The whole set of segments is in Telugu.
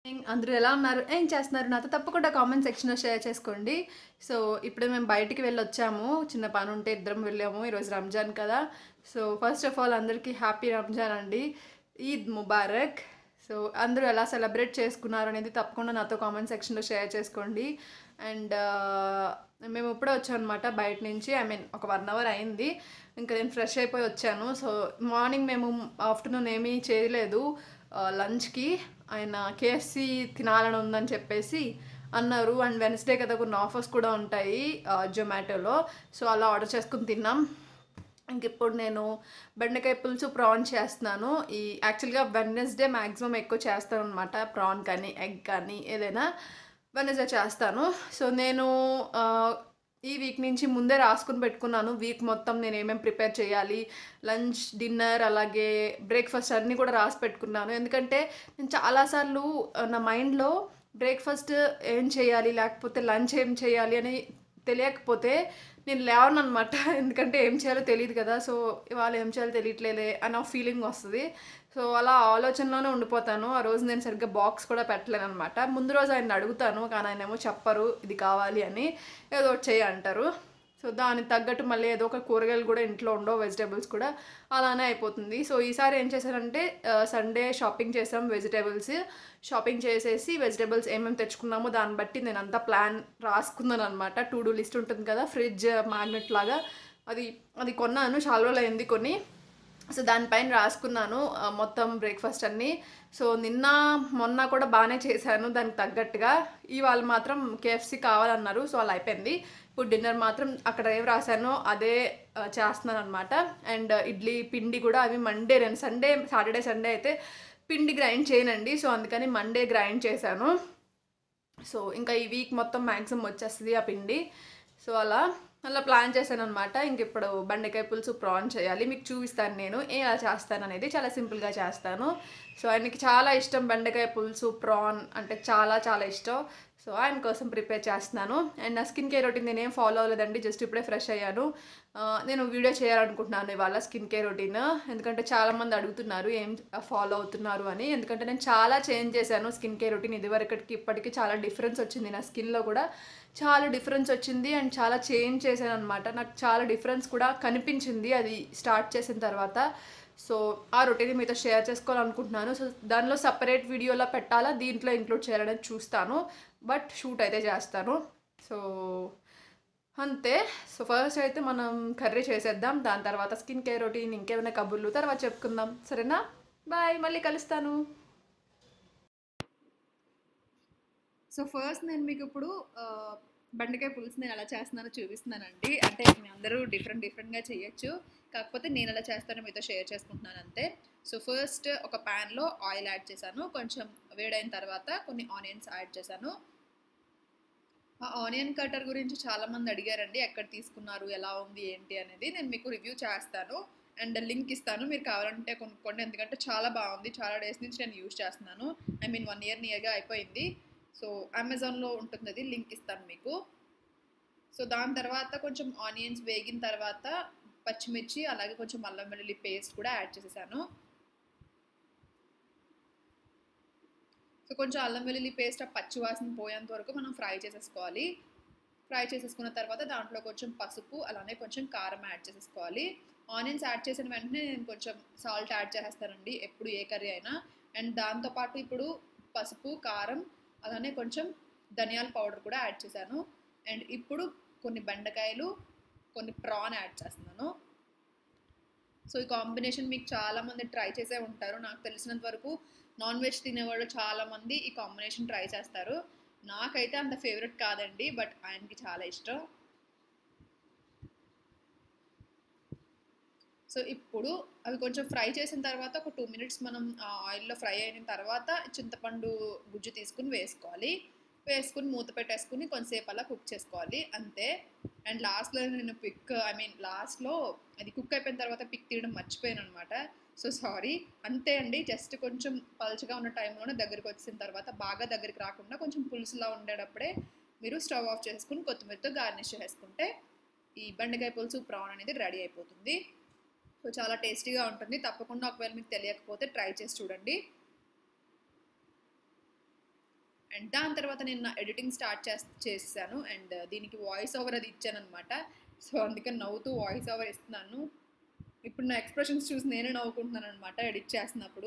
మార్నింగ్ అందరూ ఎలా ఉన్నారు ఏం చేస్తున్నారు నాతో తప్పకుండా కామెంట్ సెక్షన్లో షేర్ చేసుకోండి సో ఇప్పుడు మేము బయటికి వెళ్ళి వచ్చాము చిన్న పని ఉంటే ఇద్దరం వెళ్ళాము ఈరోజు రంజాన్ కదా సో ఫస్ట్ ఆఫ్ ఆల్ అందరికీ హ్యాపీ రంజాన్ అండి ఈద్ ముబారక్ సో అందరూ ఎలా సెలబ్రేట్ చేసుకున్నారు అనేది తప్పకుండా నాతో కామెంట్ సెక్షన్లో షేర్ చేసుకోండి అండ్ మేము ఇప్పుడే వచ్చాం అనమాట బయట నుంచి ఐ మీన్ ఒక వన్ అవర్ అయింది ఇంకా నేను ఫ్రెష్ అయిపోయి వచ్చాను సో మార్నింగ్ మేము ఆఫ్టర్నూన్ ఏమీ చేయలేదు లంచ్కి ఆయన కేఎఫ్సి తినాలని ఉందని చెప్పేసి అన్నారు అండ్ వెన్స్డే కదా కొన్ని ఆఫర్స్ కూడా ఉంటాయి జొమాటోలో సో అలా ఆర్డర్ చేసుకుని తిన్నాం ఇంక ఇప్పుడు నేను బెండకాయ పులుసు ప్రాన్ చేస్తున్నాను ఈ యాక్చువల్గా వెన్నెస్డే మ్యాక్సిమం ఎక్కువ చేస్తాను అనమాట ప్రాన్ కానీ ఎగ్ కానీ ఏదైనా వెనస్డే చేస్తాను సో నేను ఆ, ఈ వీక్ నుంచి ముందే రాసుకుని పెట్టుకున్నాను వీక్ మొత్తం నేను ఏమేమి ప్రిపేర్ చేయాలి లంచ్ డిన్నర్ అలాగే బ్రేక్ఫాస్ట్ అన్నీ కూడా రాసి పెట్టుకున్నాను ఎందుకంటే నేను చాలాసార్లు ఆ, నా మైండ్లో బ్రేక్ఫాస్ట్ ఏం చేయాలి లేకపోతే లంచ్ ఏం చేయాలి అని తెలియకపోతే నేను లేవను అనమాట ఎందుకంటే ఏం చేయాలో తెలియదు కదా సో ఇవాళ ఏం చేయాలో తెలియట్లేదే అని ఆ ఫీలింగ్ వస్తుంది సో అలా ఆలోచనలోనే ఉండిపోతాను ఆ రోజు నేను సరిగ్గా బాక్స్ కూడా పెట్టలేను అనమాట ముందు రోజు ఆయన అడుగుతాను కానీ ఆయన ఏమో చెప్పరు ఇది కావాలి అని ఏదో ఒకటి చేయి అంటారు సో దానికి తగ్గట్టు మళ్ళీ ఏదో ఒక కూరగాయలు కూడా ఇంట్లో ఉండవు వెజిటేబుల్స్ కూడా అలానే అయిపోతుంది సో ఈసారి ఏం చేశానంటే సండే షాపింగ్ చేసాం వెజిటేబుల్స్ షాపింగ్ చేసేసి వెజిటేబుల్స్ ఏమేమి తెచ్చుకున్నామో దాన్ని బట్టి నేను అంతా ప్లాన్ రాసుకున్నాను అనమాట టు డూ లిస్ట్ ఉంటుంది కదా ఫ్రిడ్జ్ మ్యాగ్నెట్ లాగా అది అది కొన్నాను చాలా రోజులు అయింది కొన్ని సో దానిపైన రాసుకున్నాను ఆ, మొత్తం బ్రేక్ఫాస్ట్ అన్నీ సో నిన్న మొన్న కూడా బాగానే చేశాను దానికి తగ్గట్టుగా ఇవాళ మాత్రం కేఎఫ్సి కావాలన్నారు సో అలా అయిపోయింది ఇప్పుడు డిన్నర్ మాత్రం అక్కడ ఏం రాశానో అదే ఆ, చేస్తున్నాను అనమాట అండ్ ఇడ్లీ పిండి కూడా అవి మండే నేను సండే సాటర్డే సండే అయితే పిండి గ్రైండ్ చేయనండి సో అందుకని మండే గ్రైండ్ చేశాను సో ఇంకా ఈ వీక్ మొత్తం మ్యాక్సిమం వచ్చేస్తుంది ఆ పిండి సో అలా అలా ప్లాన్ చేశాను అనమాట ఇంక ఇప్పుడు బెండకాయ పులుసు ప్రాన్ చేయాలి మీకు చూపిస్తాను నేను ఎలా చేస్తాను అనేది చాలా సింపుల్గా చేస్తాను సో ఆయనకి చాలా ఇష్టం బెండకాయ పులుసు ప్రాన్ అంటే చాలా చాలా ఇష్టం సో ఆయన కోసం ప్రిపేర్ చేస్తున్నాను అండ్ నా స్కిన్ కేర్ రొటీన్ నేనేం ఫాలో అవ్వలేదండి జస్ట్ ఇప్పుడే ఫ్రెష్ అయ్యాను ఆ, నేను వీడియో చేయాలనుకుంటున్నాను ఇవాళ స్కిన్ కేర్ రొటీన్ ఎందుకంటే చాలామంది అడుగుతున్నారు ఏం ఫాలో అవుతున్నారు అని ఎందుకంటే నేను చాలా చేంజ్ చేశాను స్కిన్ కేర్ రొటీన్ ఇదివరకటికి ఇప్పటికి చాలా డిఫరెన్స్ వచ్చింది నా స్కిన్లో కూడా చాలా డిఫరెన్స్ వచ్చింది అండ్ చాలా చేంజ్ చేశాను అనమాట నాకు చాలా డిఫరెన్స్ కూడా కనిపించింది అది స్టార్ట్ చేసిన తర్వాత సో ఆ రొటీన్ మీతో షేర్ చేసుకోవాలనుకుంటున్నాను సో దానిలో సపరేట్ వీడియోలో పెట్టాలా దీంట్లో ఇంక్లూడ్ చేయాలని చూస్తాను బట్ షూట్ అయితే చేస్తాను సో అంతే సో ఫస్ట్ అయితే మనం కర్రీ చేసేద్దాం దాని తర్వాత స్కిన్ కేర్ రొటీన్ ఇంకేమైనా కబుర్లు తర్వాత చెప్పుకుందాం సరేనా బాయ్ మళ్ళీ కలుస్తాను సో ఫస్ట్ నేను మీకు ఇప్పుడు ఆ, బెండకాయ పులుసు నేను ఎలా చేస్తున్నానో చూపిస్తున్నానండి అంటే మీ అందరూ డిఫరెంట్ డిఫరెంట్గా చేయొచ్చు కాకపోతే నేను ఎలా చేస్తానో మీతో షేర్ చేసుకుంటున్నాను అంతే సో ఫస్ట్ ఒక ప్యాన్లో ఆయిల్ యాడ్ చేశాను కొంచెం వేడైన తర్వాత కొన్ని ఆనియన్స్ యాడ్ చేశాను ఆ ఆనియన్ కటర్ గురించి చాలామంది అడిగారండి ఎక్కడ తీసుకున్నారు ఎలా ఉంది ఏంటి అనేది నేను మీకు రివ్యూ చేస్తాను అండ్ లింక్ ఇస్తాను మీరు కావాలంటే కొనుక్కోండి ఎందుకంటే చాలా బాగుంది చాలా డేస్ నుంచి నేను యూజ్ చేస్తున్నాను ఐ మీన్ వన్ ఇయర్ నియర్గా అయిపోయింది సో అమెజాన్లో ఉంటుంది అది లింక్ ఇస్తాను మీకు సో దాని తర్వాత కొంచెం ఆనియన్స్ వేగిన తర్వాత పచ్చిమిర్చి అలాగే కొంచెం అల్లం వెల్లుల్లి పేస్ట్ కూడా యాడ్ చేసేసాను సో కొంచెం అల్లం వెల్లుల్లి పేస్ట్ ఆ పచ్చి వాసన పోయేంత వరకు మనం ఫ్రై చేసేసుకోవాలి ఫ్రై చేసేసుకున్న తర్వాత దాంట్లో కొంచెం పసుపు అలానే కొంచెం కారం యాడ్ చేసేసుకోవాలి ఆనియన్స్ యాడ్ చేసిన వెంటనే నేను కొంచెం సాల్ట్ యాడ్ చేసేస్తానండి ఎప్పుడు ఏ కర్రీ అయినా అండ్ దాంతోపాటు ఇప్పుడు పసుపు కారం అలానే కొంచెం ధనియాల పౌడర్ కూడా యాడ్ చేశాను అండ్ ఇప్పుడు కొన్ని బెండకాయలు కొన్ని ప్రాన్ యాడ్ చేస్తున్నాను సో ఈ కాంబినేషన్ మీకు చాలామంది ట్రై చేసే ఉంటారు నాకు తెలిసినంత వరకు నాన్ వెజ్ తినేవాళ్ళు చాలామంది ఈ కాంబినేషన్ ట్రై చేస్తారు నాకైతే అంత ఫేవరెట్ కాదండి బట్ ఆయనకి చాలా ఇష్టం సో ఇప్పుడు అవి కొంచెం ఫ్రై చేసిన తర్వాత ఒక టూ మినిట్స్ మనం ఆయిల్లో ఫ్రై అయిన తర్వాత చింతపండు గుజ్జు తీసుకుని వేసుకోవాలి వేసుకుని మూత పెట్టేసుకుని కొంతసేపు అలా కుక్ చేసుకోవాలి అంతే అండ్ లాస్ట్లో నేను పిక్ ఐ మీన్ లాస్ట్లో అది కుక్ అయిపోయిన తర్వాత పిక్ తీయడం మర్చిపోయాను అనమాట సో సారీ అంతే అండి జస్ట్ కొంచెం పల్చగా ఉన్న టైంలోనే దగ్గరికి వచ్చిన తర్వాత బాగా దగ్గరికి రాకుండా కొంచెం పులుసులా ఉండేటప్పుడే మీరు స్టవ్ ఆఫ్ చేసుకుని కొత్తిమీరతో గార్నిష్ చేసుకుంటే ఈ బెండకాయ పులుసు ప్రాన్ అనేది రెడీ అయిపోతుంది సో చాలా టేస్టీగా ఉంటుంది తప్పకుండా ఒకవేళ మీకు తెలియకపోతే ట్రై చేసి చూడండి అండ్ దాని తర్వాత నేను నా ఎడిటింగ్ స్టార్ట్ చేస్ చేసాను అండ్ దీనికి వాయిస్ ఓవర్ అది ఇచ్చాను అనమాట సో అందుకని నవ్వుతూ వాయిస్ ఓవర్ ఇస్తున్నాను ఇప్పుడు నా ఎక్స్ప్రెషన్స్ చూసి నేనే నవ్వుకుంటున్నాను అనమాట ఎడిట్ చేస్తున్నప్పుడు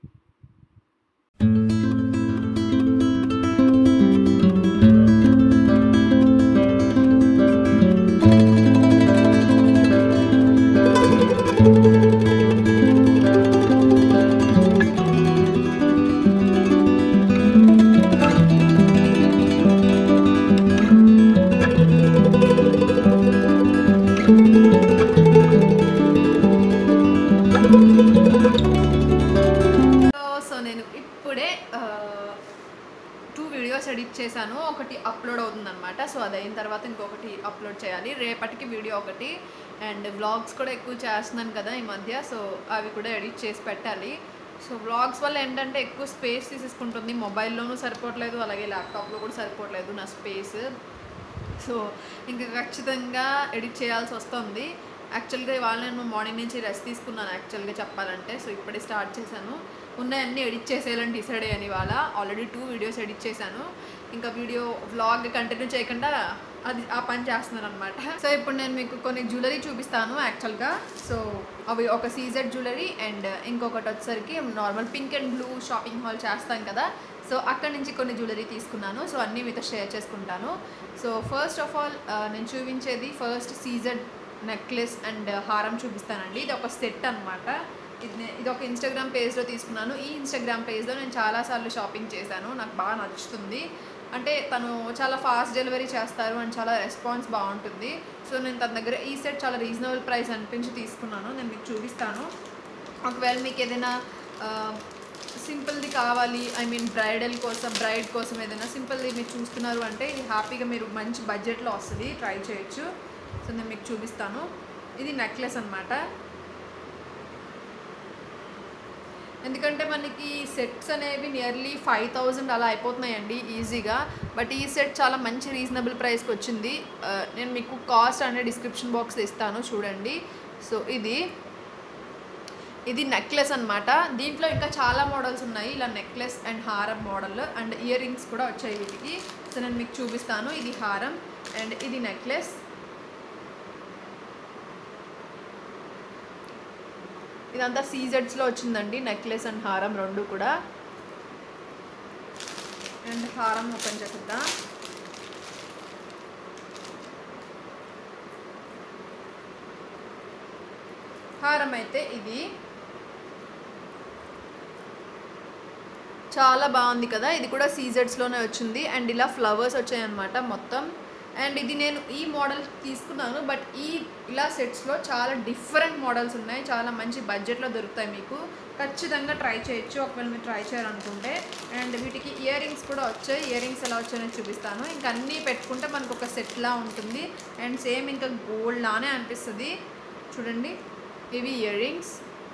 సో నేను ఇప్పుడే టూ వీడియోస్ ఎడిట్ చేశాను ఒకటి అప్లోడ్ అవుతుంది అనమాట సో అది అయిన తర్వాత ఇంకొకటి అప్లోడ్ చేయాలి రేపటికి వీడియో ఒకటి అండ్ వ్లాగ్స్ కూడా ఎక్కువ చేస్తున్నాను కదా ఈ మధ్య సో అవి కూడా ఎడిట్ చేసి పెట్టాలి సో వ్లాగ్స్ వల్ల ఏంటంటే ఎక్కువ స్పేస్ తీసేసుకుంటుంది మొబైల్లోనూ సరిపోవట్లేదు అలాగే ల్యాప్టాప్లో కూడా సరిపోవట్లేదు నా స్పేస్ సో ఇంకా ఖచ్చితంగా ఎడిట్ చేయాల్సి వస్తుంది యాక్చువల్గా ఇవాళ నేను మార్నింగ్ నుంచి రెస్ట్ తీసుకున్నాను యాక్చువల్గా చెప్పాలంటే సో ఇప్పుడే స్టార్ట్ చేశాను ఉన్నాయన్నీ ఎడిట్ చేసేయాలని డిసైడ్ అయ్యాను ఇవాళ ఆల్రెడీ టూ వీడియోస్ ఎడిట్ చేశాను ఇంకా వీడియో వ్లాగ్ కంటిన్యూ చేయకుండా అది ఆ పని చేస్తున్నాను అనమాట సో ఇప్పుడు నేను మీకు కొన్ని జ్యువెలరీ చూపిస్తాను యాక్చువల్గా సో అవి ఒక సీజెడ్ జ్యువెలరీ అండ్ ఇంకొకటి వచ్చేసరికి normal pink and blue shopping haul చేస్తాం కదా సో అక్కడి నుంచి కొన్ని జ్యువెలరీ తీసుకున్నాను సో అన్నీ మీతో షేర్ చేసుకుంటాను సో ఫస్ట్ ఆఫ్ ఆల్ నేను చూపించేది ఫస్ట్ సీజెడ్ నెక్లెస్ అండ్ హారం చూపిస్తానండి ఇది ఒక సెట్ అనమాట ఇది నే- ఇది ఒక ఇన్స్టాగ్రామ్ పేజ్లో తీసుకున్నాను ఈ ఇన్స్టాగ్రామ్ పేజ్లో నేను చాలాసార్లు షాపింగ్ చేశాను నాకు బాగా నచ్చుతుంది అంటే తను చాలా ఫాస్ట్ డెలివరీ చేస్తారు అండ్ చాలా రెస్పాన్స్ బాగుంటుంది సో నేను తన దగ్గర ఈ సెట్ చాలా రీజనబుల్ ప్రైస్ అనిపించి తీసుకున్నాను నేను మీకు చూపిస్తాను ఒకవేళ మీకు ఏదైనా సింపుల్ది కావాలి ఐ మీన్ బ్రైడల్ కోసం బ్రైడ్ కోసం ఏదైనా సింపుల్ది మీరు చూస్తున్నారు అంటే ఇది హ్యాపీగా మీరు మంచి బడ్జెట్లో వస్తుంది ట్రై చేయొచ్చు సో నేను మీకు చూపిస్తాను ఇది నెక్లెస్ అన్నమాట ఎందుకంటే మనకి సెట్స్ అనేవి నియర్లీ ఫైవ్ థౌజండ్ అలా అయిపోతున్నాయండి ఈజీగా బట్ ఈ సెట్ చాలా మంచి రీజనబుల్ ప్రైస్కి వచ్చింది ఆ, నేను మీకు కాస్ట్ అనే డిస్క్రిప్షన్ బాక్స్ ఇస్తాను చూడండి సో ఇది ఇది నెక్లెస్ అన్నమాట దీంట్లో ఇంకా చాలా మోడల్స్ ఉన్నాయి ఇలా నెక్లెస్ అండ్ హారం మోడల్ అండ్ ఇయర్ రింగ్స్ కూడా వచ్చాయి వీటికి సో నేను మీకు చూపిస్తాను ఇది హారం అండ్ ఇది నెక్లెస్ ఇదంతా సీజెడ్స్లో వచ్చిందండి నెక్లెస్ అండ్ హారం రెండు కూడా అండ్ హారం ఓపెన్ చేసేద్దాం హారం అయితే ఇది చాలా బాగుంది కదా ఇది కూడా సీజెడ్స్లోనే వచ్చింది అండ్ ఇలా ఫ్లవర్స్ వచ్చాయన్నమాట మొత్తం అండ్ ఇది నేను ఈ మోడల్ తీసుకున్నాను బట్ ఈ ఇలా సెట్స్లో చాలా డిఫరెంట్ మోడల్స్ ఉన్నాయి చాలా మంచి బడ్జెట్లో దొరుకుతాయి మీకు ఖచ్చితంగా ట్రై చేయొచ్చు ఒకవేళ మీరు ట్రై చేయాలనుకుంటే అండ్ వీటికి ఇయర్ రింగ్స్ కూడా వచ్చాయి ఇయర్ రింగ్స్ ఎలా వచ్చాయో చూపిస్తాను ఇంకా అన్నీ పెట్టుకుంటే మనకు ఒక సెట్లా ఉంటుంది అండ్ సేమ్ ఇంకా గోల్డ్ లానే అనిపిస్తుంది చూడండి ఇవి ఇయర్ రింగ్స్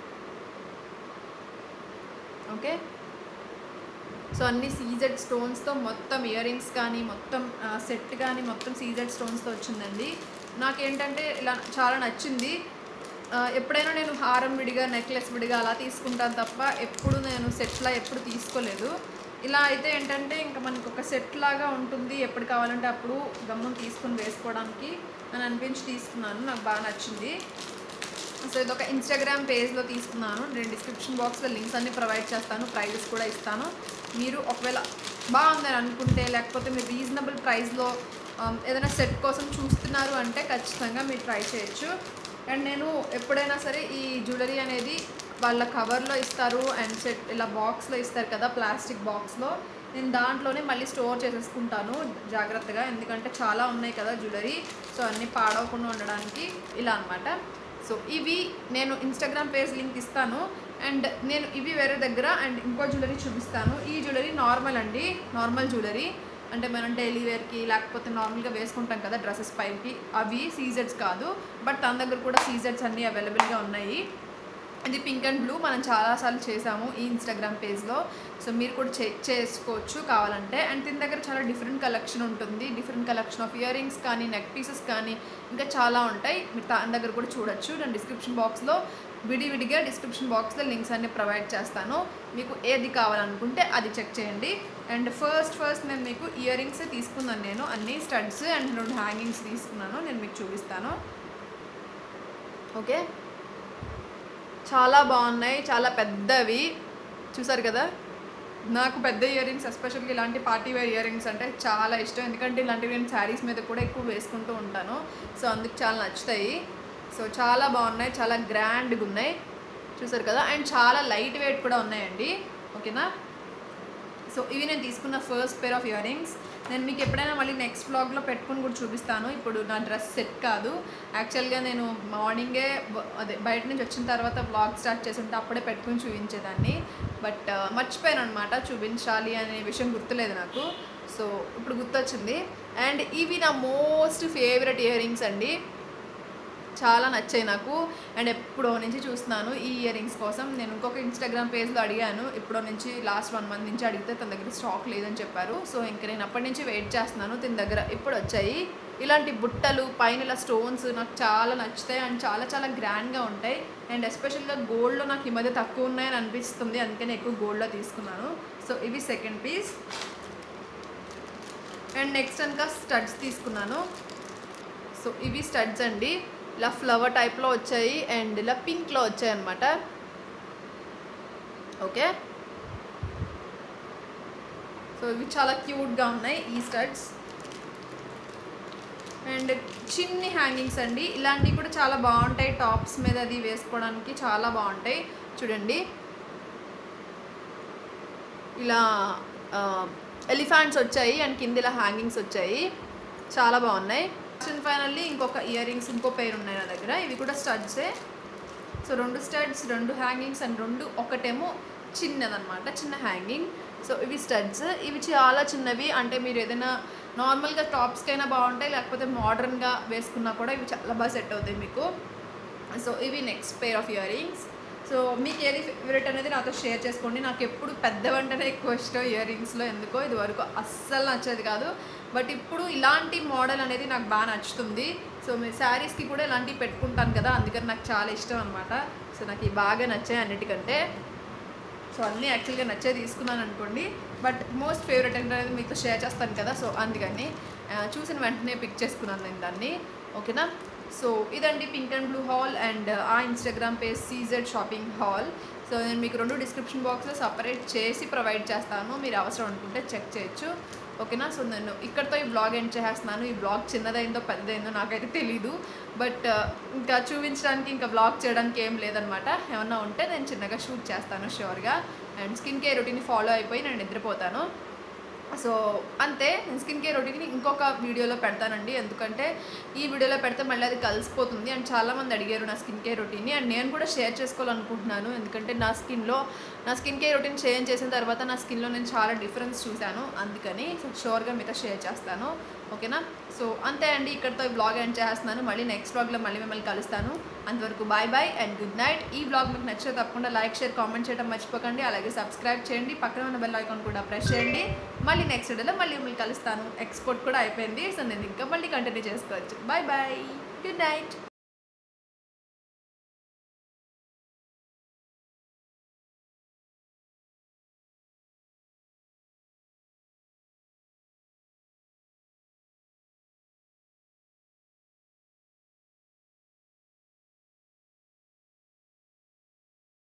ఓకే సో అన్ని సీజెడ్ స్టోన్స్తో మొత్తం ఇయర్ రింగ్స్ కానీ మొత్తం సెట్ కానీ మొత్తం సీజెడ్ స్టోన్స్తో వచ్చిందండి నాకేంటంటే ఇలా చాలా నచ్చింది ఆ, ఎప్పుడైనా నేను హారం విడిగా నెక్లెస్ విడిగా అలా తీసుకుంటాను తప్ప ఎప్పుడు నేను సెట్లా ఎప్పుడు తీసుకోలేదు ఇలా అయితే ఏంటంటే ఇంకా మనకు ఒక సెట్ లాగా ఉంటుంది ఎప్పుడు కావాలంటే అప్పుడు గమ్మున తీసుకుని వేసుకోవడానికి అని అనిపించి తీసుకున్నాను నాకు బాగా నచ్చింది సో ఇది ఒక ఇన్స్టాగ్రామ్ పేజ్లో తీసుకున్నాను నేను డిస్క్రిప్షన్ బాక్స్లో లింక్స్ అన్ని ప్రొవైడ్ చేస్తాను ప్రైజెస్ కూడా ఇస్తాను మీరు ఒకవేళ బాగుందని అనుకుంటే లేకపోతే మీరు రీజనబుల్ ప్రైస్లో ఏదైనా సెట్ కోసం చూస్తున్నారు అంటే ఖచ్చితంగా మీరు ట్రై చేయొచ్చు అండ్ నేను ఎప్పుడైనా సరే ఈ జ్యువెలరీ అనేది వాళ్ళ కవర్లో ఇస్తారు అండ్ సెట్ ఇలా బాక్స్లో ఇస్తారు కదా ప్లాస్టిక్ బాక్స్లో నేను దాంట్లోనే మళ్ళీ స్టోర్ చేసేసుకుంటాను జాగ్రత్తగా ఎందుకంటే చాలా ఉన్నాయి కదా జ్యువెలరీ సో అన్నీ పాడవకుండా ఉండడానికి ఇలా అన్నమాట సో ఇవి నేను ఇన్స్టాగ్రామ్ పేజ్ లింక్ ఇస్తాను అండ్ నేను ఇవి వేరే దగ్గర అండ్ ఇంకో జ్యువెలరీ చూపిస్తాను ఈ జ్యువెలరీ నార్మల్ అండి నార్మల్ జ్యువెలరీ అంటే మనం డైలీ వేర్కి లేకపోతే నార్మల్గా వేసుకుంటాం కదా డ్రెస్సెస్ పైకి అవి సీజెడ్స్ కాదు బట్ తన దగ్గర కూడా సీజెడ్స్ అన్నీ అవైలబుల్గా ఉన్నాయి ఇది పింక్ అండ్ బ్లూ మనం చాలాసార్లు చేసాము ఈ ఇన్స్టాగ్రామ్ పేజ్లో సో మీరు కూడా చెక్ చేసుకోవచ్చు కావాలంటే అండ్ దీని దగ్గర చాలా డిఫరెంట్ కలెక్షన్ ఉంటుంది different collection of earrings కానీ నెక్ పీసెస్ కానీ ఇంకా చాలా ఉంటాయి మీరు దాని దగ్గర కూడా చూడొచ్చు నేను డిస్క్రిప్షన్ బాక్స్లో విడివిడిగా డిస్క్రిప్షన్ బాక్స్లో లింక్స్ అన్ని ప్రొవైడ్ చేస్తాను మీకు ఏది కావాలనుకుంటే అది చెక్ చేయండి అండ్ ఫస్ట్ ఫస్ట్ నేను మీకు ఇయర్ రింగ్స్ తీసుకున్నాను నేను అన్ని స్టడ్స్ అండ్ రెండు హ్యాంగింగ్స్ తీసుకున్నాను నేను మీకు చూపిస్తాను ఓకే చాలా బాగున్నాయి చాలా పెద్దవి చూసారు కదా నాకు పెద్ద ఇయర్ రింగ్స్ ఎస్పెషల్గా ఇలాంటి పార్టీ వేర్ ఇయర్ రింగ్స్ అంటే చాలా ఇష్టం ఎందుకంటే ఇలాంటివి నేను శారీస్ మీద కూడా ఎక్కువ వేసుకుంటూ ఉంటాను సో అందుకు చాలా నచ్చుతాయి సో చాలా బాగున్నాయి చాలా గ్రాండ్గా ఉన్నాయి చూసారు కదా అండ్ చాలా లైట్ వెయిట్ కూడా ఉన్నాయండి ఓకేనా సో ఇవి నేను తీసుకున్న first pair of earrings నేను మీకు ఎప్పుడైనా మళ్ళీ నెక్స్ట్ వ్లాగ్లో పెట్టుకుని కూడా చూపిస్తాను ఇప్పుడు నా డ్రెస్ సెట్ కాదు యాక్చువల్గా నేను మార్నింగే బ- అదే బయట నుంచి వచ్చిన తర్వాత వ్లాగ్ స్టార్ట్ చేసి ఉంటే అప్పుడే పెట్టుకుని చూపించేదాన్ని బట్ మర్చిపోయాను అనమాట చూపించాలి అనే విషయం గుర్తులేదు నాకు సో ఇప్పుడు గుర్తొచ్చింది అండ్ ఇవి నా మోస్ట్ ఫేవరెట్ ఇయర్ రింగ్స్ అండి చాలా నచ్చాయి నాకు అండ్ ఎప్పుడో నుంచి చూస్తున్నాను ఈ ఇయర్ రింగ్స్ కోసం నేను ఇంకొక ఇన్స్టాగ్రామ్ పేజ్లో అడిగాను ఎప్పుడో నుంచి లాస్ట్ వన్ మంత్ నుంచి అడిగితే తన దగ్గర స్టాక్ లేదని చెప్పారు సో ఇంకా నేను అప్పటి నుంచి వెయిట్ చేస్తున్నాను తన దగ్గర ఇప్పుడు వచ్చాయి ఇలాంటి బుట్టలు పైన ఇలా స్టోన్స్ నాకు చాలా నచ్చుతాయి అండ్ చాలా చాలా గ్రాండ్గా ఉంటాయి అండ్ ఎస్పెషల్గా గోల్డ్లో నాకు ఈ మధ్య తక్కువ ఉన్నాయని అనిపిస్తుంది అందుకని ఎక్కువ గోల్డ్లో తీసుకున్నాను సో ఇవి సెకండ్ పీస్ అండ్ నెక్స్ట్ కనుక స్టడ్స్ తీసుకున్నాను సో ఇవి స్టడ్స్ అండి ఇలా ఫ్లవర్ టైప్లో వచ్చాయి అండ్ ఇలా పింక్లో వచ్చాయి అనమాట ఓకే సో ఇవి చాలా క్యూట్గా ఉన్నాయి ఈ స్టడ్స్ అండ్ చిన్ని హ్యాంగింగ్స్ అండి ఇలాంటివి కూడా చాలా బాగుంటాయి టాప్స్ మీద అది వేసుకోవడానికి చాలా బాగుంటాయి చూడండి ఇలా ఎలిఫాంట్స్ వచ్చాయి అండ్ కింద ఇలా హ్యాంగింగ్స్ వచ్చాయి చాలా బాగున్నాయి అండ్ ఫైనల్లీ ఇంకొక ఇయర్ రింగ్స్ ఇంకో పేరు ఉన్నాయి నా దగ్గర ఇవి కూడా స్టడ్సే సో రెండు స్టడ్స్ రెండు హ్యాంగింగ్స్ అండ్ రెండు ఒకటేమో చిన్నదన్నమాట చిన్న హ్యాంగింగ్ సో ఇవి స్టడ్స్ ఇవి చాలా చిన్నవి అంటే మీరు ఏదైనా నార్మల్గా టాప్స్కైనా బాగుంటాయి లేకపోతే మోడర్న్గా వేసుకున్నా కూడా ఇవి చాలా బాగా సెట్ అవుతాయి మీకు సో ఇవి next pair of earrings so మీకు ఏది ఫేవరెట్ అనేది నాతో షేర్ చేసుకోండి నాకు ఎప్పుడు పెద్ద వెంటనే ఎక్కువ ఇష్టం ఇయర్ రింగ్స్లో ఎందుకో ఇది వరకు అస్సలు నచ్చేది కాదు బట్ ఇప్పుడు ఇలాంటి మోడల్ అనేది నాకు బాగా నచ్చుతుంది సో మీ శారీస్కి కూడా ఇలాంటివి పెట్టుకుంటాను కదా అందుకని నాకు చాలా ఇష్టం అనమాట సో నాకు ఇవి బాగా నచ్చాయి అన్నిటికంటే సో అన్నీ యాక్చువల్గా నచ్చే తీసుకున్నాను అనుకోండి బట్ మోస్ట్ ఫేవరెట్ అనేది మీతో షేర్ చేస్తాను కదా సో అందుకని ఆ, చూసిన వెంటనే పిక్ చేసుకున్నాను నేను దాన్ని ఓకేనా సో ఇదండి pink and blue haul and ఆ Instagram page CZ shopping haul so నేను మీకు రెండు డిస్క్రిప్షన్ బాక్స్లో సపరేట్ చేసి ప్రొవైడ్ చేస్తాను మీరు అవసరం అనుకుంటే చెక్ చేయొచ్చు ఓకేనా సో నేను ఇక్కడితో ఈ బ్లాగ్ ఎండ్ చేసేస్తున్నాను ఈ బ్లాగ్ చిన్నదైందో పెద్దదైందో నాకైతే తెలీదు బట్ ఇంకా చూపించడానికి ఇంకా బ్లాగ్ చేయడానికి ఏం లేదనమాట ఏమన్నా ఉంటే నేను చిన్నగా షూట్ చేస్తాను షూర్గా and skin care routine follow అయిపోయి నేను నిద్రపోతాను సో అంతే నేను స్కిన్ కేర్ రొటీన్ ఇంకొక వీడియోలో పెడతానండి ఎందుకంటే ఈ వీడియోలో పెడితే మళ్ళీ అది కలిసిపోతుంది అండ్ చాలామంది అడిగారు నా స్కిన్ కేర్ రొటీన్ని అండ్ నేను కూడా షేర్ చేసుకోవాలనుకుంటున్నాను ఎందుకంటే నా స్కిన్లో నా స్కిన్ కేర్ రొటీన్ చేంజ్ చేసిన తర్వాత నా స్కిన్లో నేను చాలా డిఫరెన్స్ చూశాను అందుకని సో షూర్గా మీతో షేర్ చేస్తాను ఓకేనా సో అంతే అండి ఇక్కడితో ఈ బ్లాగ్ ఎండ్ చేస్తున్నాను మళ్ళీ నెక్స్ట్ బ్లాగ్లో మళ్ళీ మిమ్మల్ని కలుస్తాను అంతవరకు bye bye and good night ఈ బ్లాగ్ మీకు నచ్చితే తప్పకుండా లైక్ షేర్ కామెంట్ చేయడం మర్చిపోకండి అలాగే సబ్స్క్రైబ్ చేయండి పక్కన ఉన్న బెల్ ఐకాన్ కూడా ప్రెస్ చేయండి మళ్ళీ నెక్స్ట్ వీడియోలో మళ్ళీ మిమ్మల్ని కలుస్తాను ఎక్స్పోర్ట్ కూడా అయిపోయింది సో నేను ఇంకా మళ్ళీ కంటిన్యూ చేసుకోవచ్చు బాయ్ బాయ్ గుడ్ నైట్